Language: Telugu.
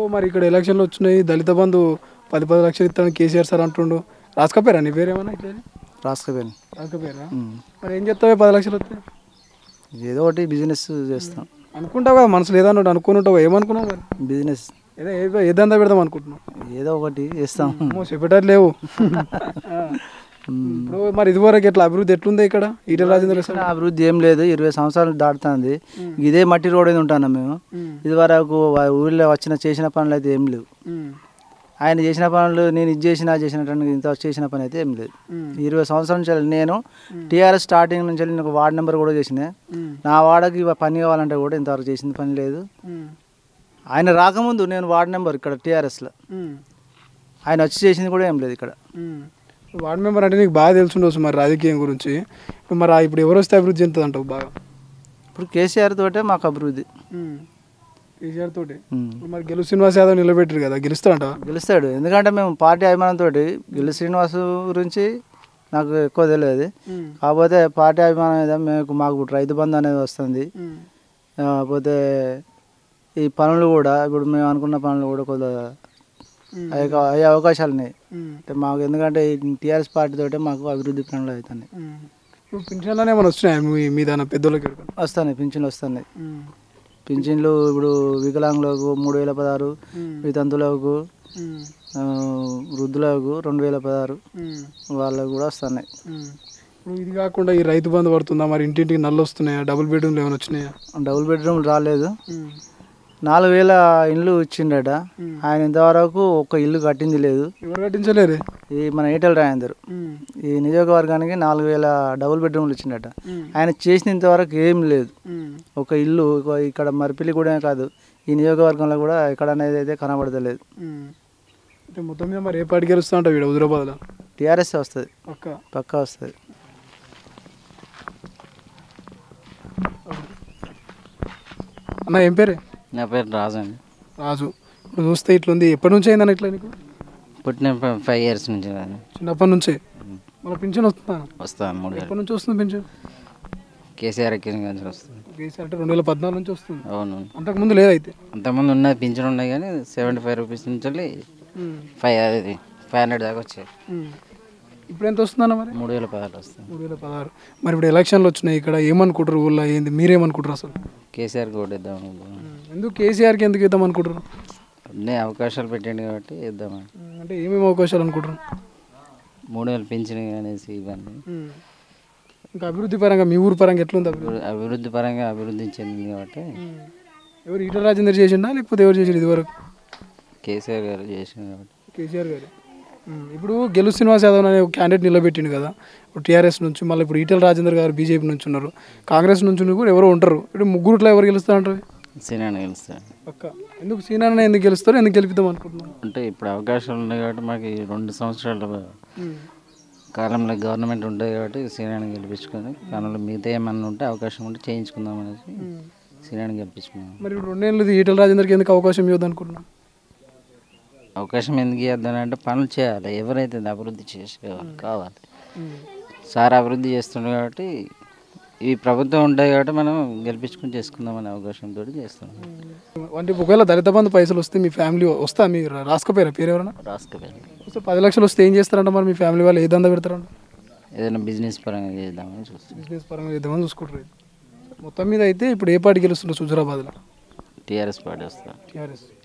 మరి ఇక్కడ ఎలక్షన్లు వచ్చినాయి దళిత బంధు పది పది లక్షలు ఇస్తాను కేసీఆర్ సార్ అంటుండు రాసుకపోయారా నీ పేరు ఏమన్నా ఇట్లా రాసుకపోయాను రాసుకపోయారా మరి ఏం చెప్తావే పది లక్షలు వస్తాయి ఏదో ఒకటి బిజినెస్ చేస్తాం అనుకుంటావు కదా మనసులో ఏదన్నా ఒకటి అనుకుని ఉంటావు ఏమనుకున్నావు మరి బిజినెస్ ఏదో ఏ- ఏ దందా పెడదాం అనుకుంటున్నావు ఏదో ఒకటి చేస్తాం అమ్మో చెప్పేటట్టు లేవు ఆ. ఇప్పుడు మరి ఇదివరకు ఎట్లా అభివృద్ధి ఎట్లుంది ఇక్కడ ఈటల రాజేంద్ర సార్ ఇక్కడ అభివృద్ధి ఏం లేదు ఇరవై సంవత్సరాలు దాటుతుంది ఇదే మట్టి రోడ్ మీద ఉంటున్నాం మేము ఇది వరకు ఊళ్ళో వచ్చిన చేసిన పనులు అయితే ఏం లేవు ఆయన చేసిన పనులు నేను ఇది చేసిన అది చేసిన ఇంత చేసిన పని అయితే ఏం లేదు ఇరవై సంవత్సరాల నుంచి వెళ్ళి నేను టీఆర్ఎస్ స్టార్టింగ్ నుంచి వెళ్ళి నాకు వార్డ్ నెంబర్ కూడా చేసిన నా వాడకి ఇవ పని కావాలంటే కూడా ఇంతవరకు చేసిన పని లేదు ఆయన రాకముందు నేను వార్డ్ నెంబర్ ఇక్కడ టీఆర్ఎస్లో ఆయన వచ్చి చేసింది కూడా ఏం లేదు ఇక్కడ వార్డ్ మెంబర్ అంటే నీకు బాగా తెలుసుండవచ్చు మరి రాజకీయం గురించి ఇప్పుడు మరి ఆ- ఇప్పుడు ఎవరు వస్తే అభివృద్ధి చెందుతుంది అంటావు బాగా ఇప్పుడు కేసీఆర్ తోటే మాకు అభివృద్ధి కేసీఆర్ తోటి ఉమ్. ఇప్పుడు మరి గెలు శ్రీనివాస్ యాదవ్ నిలబెట్టారు కదా గెలుస్తాడంట గెలుస్తాడు ఎందుకంటే మేము పార్టీ అభిమానంతో గెలు శ్రీనివాస్ గురించి నాకు ఎక్కువ తెలియదు కాకపోతే పార్టీ అభిమానం మీద మేము మాకు ఇప్పుడు రైతు బంధు అనేది వస్తుంది కాకపోతే ఈ పనులు కూడా ఇప్పుడు మేము అనుకున్న పనులు కూడా కొద్దిగా అయ్యే అయ్యే అవకాశాలు ఉన్నాయి అంటే మాకు ఎందుకంటే టీఆర్ఎస్ పార్టీ తోటే మాకు అభివృద్ధి పనులు అవుతున్నాయి ఇప్పుడు పింఛన్లోనే ఏమైనా వస్తున్నాయి మీ మీ దాని పెద్దోళ్ళకి ఎక్కడికైనా? వస్తున్నాయి పింఛన్లు వస్తున్నాయి పింఛన్లు ఇప్పుడు వికలాంగులకు మూడు వేల పదహారు వితంతులకు ఆ, వృద్ధులకు రెండు వేల పదహారు వాళ్ళకు కూడా వస్తున్నాయి ఇప్పుడు ఇది కాకుండా ఈ రైతు బంధు పడుతుందా మరి ఇంటింటికి నల్లు వస్తున్నాయా డబుల్ బెడ్రూమ్లు ఏమైనా వచ్చినాయా డబుల్ బెడ్రూమ్ రాలేదు నాలుగు వేల ఇండ్లు ఇచ్చిండట ఆయన ఇంతవరకు ఒక్క ఇల్లు కట్టింది లేదు ఎవరు కట్టించలేరు ఈ మన ఈటల రాయందరు ఈ నియోజకవర్గానికి నాలుగు వేల డబుల్ బెడ్రూమ్లు ఇచ్చిండట ఆయన చేసిన ఇంతవరకు ఏం లేదు ఒక ఇల్లు ఒక ఇక్కడ మరిపిల్లి కూడా కాదు ఈ నియోజకవర్గంలో కూడా ఎక్కడ అనేది అయితే కనబడతలేదు అంటే మొత్తం మీద మరి ఏ పార్టీ గెలుస్తా ఉంటావు ఇక్కడ హుజరాబాద్లో టీఆర్ఎస్ వస్తుంది పక్క పక్కా వస్తుంది అన్న ఏం పేరే నా పేరు రాజు అండి రాజు ఇప్పుడు చూస్తే ఇట్లుంది ఎప్పటి నుంచి అయిందన్న ఇట్లా నీకు పుట్టిన ఫైవ్ ఇయర్స్ నుంచి కానీ చిన్నప్పటి నుంచే మన పింఛన్ వస్తుందా వస్తాను మూడు వేలు ఎప్పటి నుంచి వస్తుంది పింఛన్ కేసీఆర్ ఎక్కిన కానీ వస్తుంది కేసీఆర్ అంటే రెండు వేల పద్నాలుగు నుంచి వస్తుంది అవును అంతకుముందు లేదైతే అంతకుముందు ఉన్నది పింఛన్ ఉన్నాయి కానీ సెవెంటీ ఫైవ్ రూపీస్ నుంచి వెళ్ళి ఫైవ్ అది ఫైవ్ హండ్రెడ్ దాకా వచ్చాయి ఇప్పుడు ఎంత వస్తుందన్న మరి మూడు వేల పదాలు వస్తుంది మూడు వేల పదహారు మరి ఇప్పుడు ఎలక్షన్లు వచ్చినాయి ఇక్కడ ఏమనుకుంటారు ఊళ్ళో ఏంది మీరేమనుకుంటారు అసలు కేసీఆర్కి ఓటేద్దాం అనుకుంటున్నాం. ఎందుకు కేసీఆర్కి ఎందుకు ఇద్దాం అనుకుంటారు అన్నీ అవకాశాలు పెట్టండి కాబట్టి ఇద్దామని అంటే ఏమేమి అవకాశాలు అనుకుంటారు మూడు వేలు పింఛన్ అనేసి ఇవన్నీ ఇంకా అభివృద్ధి పరంగా మీ ఊరు పరంగా ఎట్లుంది అభివృద్ధి అభివృద్ధి పరంగా అభివృద్ధి చెందింది కాబట్టి ఎవరు ఈటల రాజేందర్ చేసిండా లేకపోతే ఎవరు చేసిండు ఇదివరకు కేసీఆర్ గారు చేసింది కాబట్టి కేసీఆర్ గారు ఇప్పుడు గెలు శ్రీనివాస్ యాదవ్ అనే ఒక క్యాండిడేట్ నిలబెట్టిండు కదా ఇప్పుడు టీఆర్ఎస్ నుంచి మళ్ళీ ఇప్పుడు ఈటల రాజేందర్ గారు బీజేపీ నుంచి ఉన్నారు కాంగ్రెస్ నుంచి కూడా ఎవరో ఉంటారు ఇప్పుడు ముగ్గురుట్లో ఎవరు గెలుస్తారంటారు సినిమా గెలుస్తాడు పక్క ఎందుకు సీనాన్న ఎందుకు గెలుస్తారు ఎందుకు గెలిపిద్దాం అనుకుంటున్నాను అంటే ఇప్పుడు అవకాశాలు ఉన్నాయి కాబట్టి మాకు ఈ రెండు సంవత్సరాల కాలంలో గవర్నమెంట్ ఉంటుంది కాబట్టి సీనియాని గెలిపించుకొని కాలంలో మిగతా ఏమన్నా ఉంటే అవకాశం ఉంటే చేయించుకుందాం అనేసి సీనియాని గెలిపించుకున్నాం మరి ఇప్పుడు రెండేళ్ళు ఈటల రాజేందర్కి ఎందుకు అవకాశం ఇవ్వద్దు అనుకుంటున్నాను అవకాశం ఎందుకు ఇద్దాం అంటే పనులు చేయాలి ఎవరైతే అభివృద్ధి చేసే వాళ్ళు కావాలి సార్ అభివృద్ధి చేస్తుండే కాబట్టి ఈ ప్రభుత్వం ఉంటాయి కాబట్టి మనం గెలిపించుకుని చేసుకుందామనే అవకాశంతో చేస్తున్నాం అంటే ఒకవేళ దళిత బంధు పైసలు వస్తే మీ ఫ్యామిలీ వస్తా మీరు రాసుకపోయారా పేరు ఎవరైనా రాసుకుపోయాలి వస్తే పది లక్షలు వస్తే ఏం చేస్తారంట మరి మీ ఫ్యామిలీ వాళ్ళు ఏ దందా పెడతారంట ఏదైనా బిజినెస్ పరంగా చేద్దామని చూస్తున్నాం బిజినెస్ పరంగా చేద్దామని చూసుకుంటారు మొత్తం మీద అయితే ఇప్పుడు ఏ పార్టీ గెలుస్తుందో హుజరాబాద్లో టీఆర్ఎస్ పార్టీ వస్తాం టీఆర్ఎస్